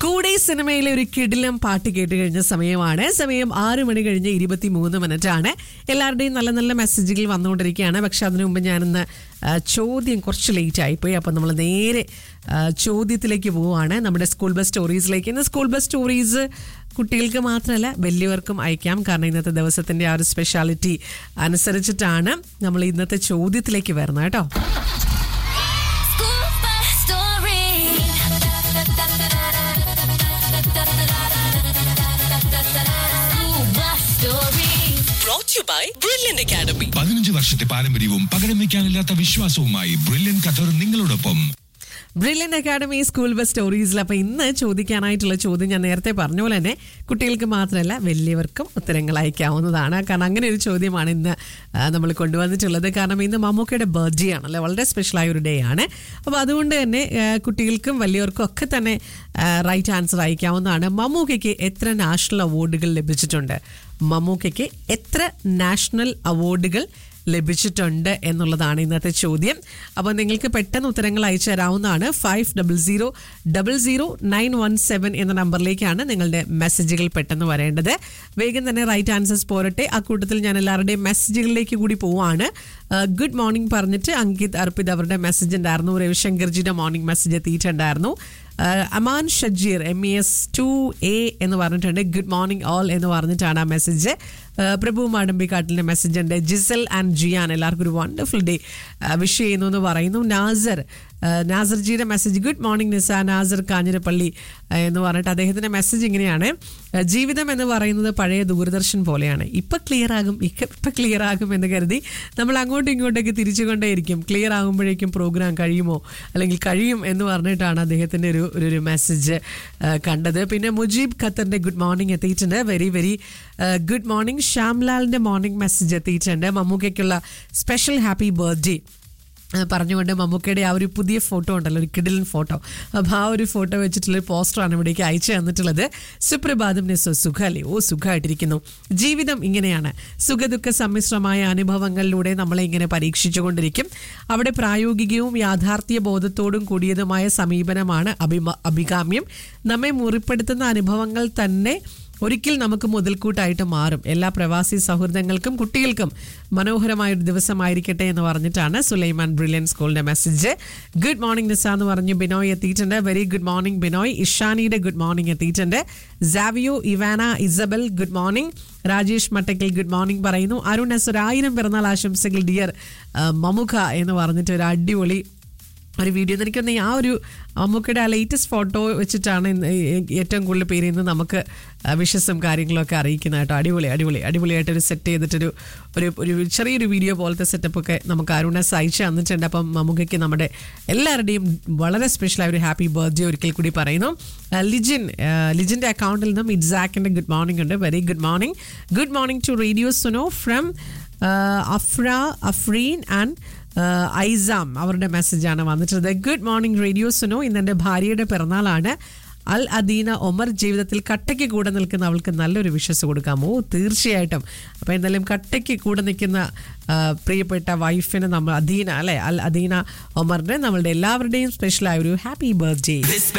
കൂടെ സിനിമയിലെ ഒരു കിടിലം പാട്ട് കേട്ട് കഴിഞ്ഞ സമയമാണ് സമയം ആറ് മണി കഴിഞ്ഞ് ഇരുപത്തി മൂന്ന് മിനിറ്റ് ആണ് എല്ലാവരുടെയും നല്ല നല്ല മെസ്സേജുകൾ വന്നുകൊണ്ടിരിക്കുകയാണ് പക്ഷെ അതിനു മുമ്പ് ഞാനിന്ന് ആ, ചോദ്യം കുറച്ച് ലേറ്റ് ആയിപ്പോയി അപ്പം നമ്മൾ നേരെ ആ, ചോദ്യത്തിലേക്ക് പോവുകയാണ് നമ്മുടെ സ്കൂൾ ബസ് സ്റ്റോറീസിലേക്ക് ഇന്ന് സ്കൂൾ ബസ് സ്റ്റോറീസ് കുട്ടികൾക്ക് മാത്രമല്ല വലിയവർക്കും അയക്കാം കാരണം ഇന്നത്തെ ദിവസത്തിന്റെ ആ ഒരു സ്പെഷ്യാലിറ്റി അനുസരിച്ചിട്ടാണ് നമ്മൾ ഇന്നത്തെ ചോദ്യത്തിലേക്ക് വരുന്നത് കേട്ടോ School bus story. School bus story. brought to you by Brilliant Academy. പതിനഞ്ച് വർഷത്തെ പാരമ്പര്യവും പകരം വയ്ക്കാനില്ലാത്ത വിശ്വാസവുമായി ബ്രില്യൻ ഖത്തർ നിങ്ങളോടൊപ്പം ബ്രില്യൻ അക്കാഡമി സ്കൂൾ ബസ് സ്റ്റോറീസിൽ അപ്പോൾ ഇന്ന് ചോദിക്കാനായിട്ടുള്ള ചോദ്യം ഞാൻ നേരത്തെ പറഞ്ഞ പോലെ തന്നെ കുട്ടികൾക്ക് മാത്രമല്ല വലിയവർക്കും ഉത്തരങ്ങൾ അയക്കാവുന്നതാണ് കാരണം അങ്ങനെ ഒരു ചോദ്യമാണ് ഇന്ന് ആ, നമ്മൾ കൊണ്ടുവന്നിട്ടുള്ളത് കാരണം ഇന്ന് മമ്മൂക്കയുടെ ബർത്ത്ഡേ ആണല്ലോ വളരെ സ്പെഷ്യലായ ഒരു ഡേ ആണ് അപ്പോൾ അതുകൊണ്ട് തന്നെ ആ, കുട്ടികൾക്കും വലിയവർക്കും ഒക്കെ തന്നെ റൈറ്റ് ആൻസർ അയക്കാവുന്നതാണ് മമ്മൂക്കയ്ക്ക് എത്ര നാഷണൽ അവാർഡുകൾ ലഭിച്ചിട്ടുണ്ട് മമ്മൂക്കയ്ക്ക് എത്ര നാഷണൽ അവാർഡുകൾ ലഭിച്ചിട്ടുണ്ട് എന്നുള്ളതാണ് ഇന്നത്തെ ചോദ്യം അപ്പോൾ നിങ്ങൾക്ക് പെട്ടെന്ന് ഉത്തരങ്ങൾ അയച്ചു തരാവുന്നതാണ് five double zero double zero nine one seven എന്ന നമ്പറിലേക്കാണ് നിങ്ങളുടെ മെസ്സേജുകൾ പെട്ടെന്ന് വരേണ്ടത് വേഗം തന്നെ റൈറ്റ് ആൻസേഴ്സ് പോരട്ടെ ആ കൂട്ടത്തിൽ ഞാൻ എല്ലാവരുടെയും മെസ്സേജുകളിലേക്ക് കൂടി പോവാണ് ഗുഡ് മോർണിംഗ് പറഞ്ഞിട്ട് അങ്കിത് അർപ്പിത് അവരുടെ മെസ്സേജ് ഉണ്ടായിരുന്നു രവിശങ്കർജിയുടെ മോർണിംഗ് മെസ്സേജ് എത്തിയിട്ടുണ്ടായിരുന്നു ആഹ് Aman Shajeer M E S two A എന്ന് പറഞ്ഞിട്ടുണ്ട് ഗുഡ് മോർണിംഗ് ഓൾ എന്ന് പറഞ്ഞിട്ടാണ് ആ മെസ്സേജ് പ്രഭു മാടമ്പിക്കാട്ടിലെ മെസ്സേജ് ഉണ്ട് ജിസൽ ആൻഡ് ജിയാൻ എല്ലാവർക്കും ഒരു വണ്ടർഫുൾ ഡേ വിഷ് ചെയ്യുന്നു എന്ന് പറയുന്നു നാസർ ആഹ് നാസർജിയുടെ message good morning Nisa Nasar Kanjirappally ആഹ് എന്ന് പറഞ്ഞിട്ട് അദ്ദേഹത്തിന്റെ മെസ്സേജ് ഇങ്ങനെയാണ് ആഹ് ജീവിതം എന്ന് പറയുന്നത് പഴയ ദൂരദർശൻ പോലെയാണ് ഇപ്പൊ ക്ലിയർ ആകും ഇക്ക- ഇപ്പൊ ക്ലിയർ ആകും എന്ന് കരുതി നമ്മൾ അങ്ങോട്ടും ഇങ്ങോട്ടൊക്കെ തിരിച്ചുകൊണ്ടേയിരിക്കും ക്ലിയർ ആകുമ്പോഴേക്കും പ്രോഗ്രാം കഴിയുമോ അല്ലെങ്കിൽ കഴിയും എന്ന് പറഞ്ഞിട്ടാണ് അദ്ദേഹത്തിന്റെ ഒരു ഒരു- ഒരു മെസ്സേജ് കണ്ടത് പിന്നെ മുജീബ് ഖത്തറിന്റെ ഗുഡ് മോർണിംഗ് എത്തിയിട്ടുണ്ട് വെരി വെരി ഗുഡ് മോർണിംഗ് ശ്യാംലാലിന്റെ മോർണിംഗ് മെസ്സേജ് എത്തിയിട്ടുണ്ട് മമ്മൂക്കയ്ക്കുള്ള സ്പെഷ്യൽ ഹാപ്പി ബർത്ത്ഡേ ആ, പറഞ്ഞുകൊണ്ട് മമ്മൂക്കയുടെ ആ ഒരു പുതിയ ഫോട്ടോ ഉണ്ടല്ലോ ഒരു കിഡിലൻ ഫോട്ടോ അപ്പോൾ ആ ഒരു ഫോട്ടോ വെച്ചിട്ടുള്ള ഒരു പോസ്റ്ററാണ് ഇവിടേക്ക് അയച്ചു തന്നിട്ടുള്ളത് സുപ്രഭാതം നിസ്സോ സുഖല്ലേ ഓ സുഖമായിട്ടിരിക്കുന്നു ജീവിതം ഇങ്ങനെയാണ് സുഖദുഃഖ സമ്മിശ്രമായ അനുഭവങ്ങളിലൂടെ നമ്മളെ ഇങ്ങനെ പരീക്ഷിച്ചുകൊണ്ടിരിക്കും അവിടെ പ്രായോഗികവും യാഥാർത്ഥ്യ ബോധത്തോടും കൂടിയതുമായ സമീപനമാണ് അഭിമ അഭികാമ്യം നമ്മെ മുറിപ്പെടുത്തുന്ന അനുഭവങ്ങൾ തന്നെ ഒരിക്കൽ നമുക്ക് മുതൽക്കൂട്ടായിട്ട് മാറും എല്ലാ പ്രവാസി സൗഹൃദങ്ങൾക്കും കുട്ടികൾക്കും മനോഹരമായ ഒരു ദിവസമായിരിക്കട്ടെ എന്ന് പറഞ്ഞിട്ടാണ് സുലൈമാൻ ബ്രില്യൻ സ്കൂളിന്റെ മെസ്സേജ് ഗുഡ് മോർണിംഗ് നിസ എന്ന് പറഞ്ഞ് ബിനോയ് എത്തിയിട്ടുണ്ട് വെരി ഗുഡ് മോർണിംഗ് ബിനോയ് ഇഷാനിയുടെ ഗുഡ് മോർണിംഗ് എത്തിയിട്ടുണ്ട് Savio Ivana Isabel good morning Rajesh Mattakkal good morning പറയുന്നു അരുൺ എസ് ഒരു ആയിരം പിറന്നാൾ ആശംസകൾ ഡിയർ മമുഖ എന്ന് പറഞ്ഞിട്ട് ഒരു അടിപൊളി ഒരു വീഡിയോ എനിക്കൊന്ന് ആ ഒരു മമ്മൂക്കയുടെ ആ ലേറ്റസ്റ്റ് ഫോട്ടോ വെച്ചിട്ടാണ് ഇന്ന് ഈ- ഏറ്റവും കൂടുതൽ പേര് ഇന്ന് നമുക്ക് വിഷസും കാര്യങ്ങളൊക്കെ അറിയിക്കുന്നത് കേട്ടോ അടിപൊളി അടിപൊളി അടിപൊളിയായിട്ട് ഒരു സെറ്റ് ചെയ്തിട്ടൊരു ഒരു ഒരു ചെറിയൊരു വീഡിയോ പോലത്തെ സെറ്റപ്പ് ഒക്കെ നമുക്ക് അരുണസ് അയച്ചു തന്നിട്ടുണ്ട് അപ്പം മമ്മൂക്കയ്ക്ക് നമ്മുടെ എല്ലാവരുടെയും വളരെ സ്പെഷ്യലായ ഒരു ഹാപ്പി ബർത്ത്ഡേ ഒരിക്കൽ കൂടി പറയുന്നു ആ, ലിജിൻ ആ, ലിജിൻ്റെ അക്കൗണ്ടിൽ നിന്നും ഇറ്റ്സാക്കിൻ്റെ ഗുഡ് മോർണിംഗ് ഉണ്ട് very good morning good morning to radio Suno from Afra Afreen and ah Aisam അവരുടെ മെസ്സേജാണ് വന്നിട്ടുള്ളത് ഗുഡ് മോർണിംഗ് റേഡിയോ സുനോ ഇന്ന് എൻ്റെ ഭാര്യയുടെ പിറന്നാളാണ് അൽ അദീന ഒമർ ജീവിതത്തിൽ കട്ടയ്ക്ക് കൂടെ നിൽക്കുന്ന അവൾക്ക് നല്ലൊരു വിശ്വസ് കൊടുക്കാമോ തീർച്ചയായിട്ടും അപ്പോൾ എന്തായാലും കട്ടയ്ക്ക് കൂടെ നിൽക്കുന്ന ആഹ് പ്രിയപ്പെട്ട വൈഫിന് നമ്മൾ അദീന അല്ലെ അൽ അദീന ഒമറിന് നമ്മളുടെ എല്ലാവരുടെയും സ്പെഷ്യലായ ഒരു ഹാപ്പി ബർത്ത്ഡേ